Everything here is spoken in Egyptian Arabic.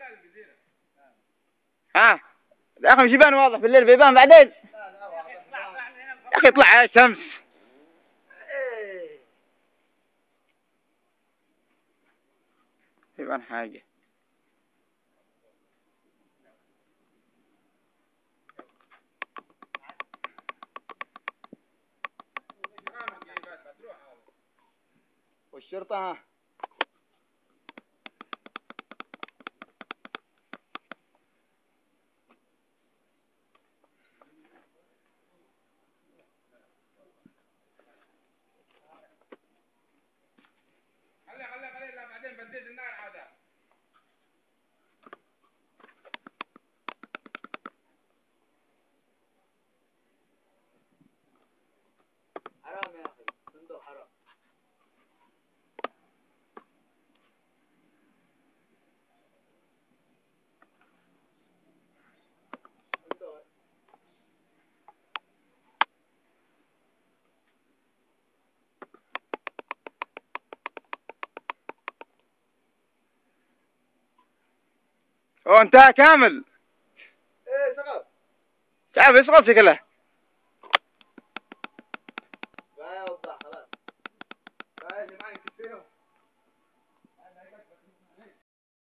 ها يا اخي مش يبان واضح بالليل بيبان بعدين يا اخي اطلع على الشمس يبان حاجة والشرطة ها خلي خلي خلي لا بعدين بديت النار هذا حرام يا اخي صندوق حرام صندوق. هو انتهى كامل ايه شغال شعب يسقط شكله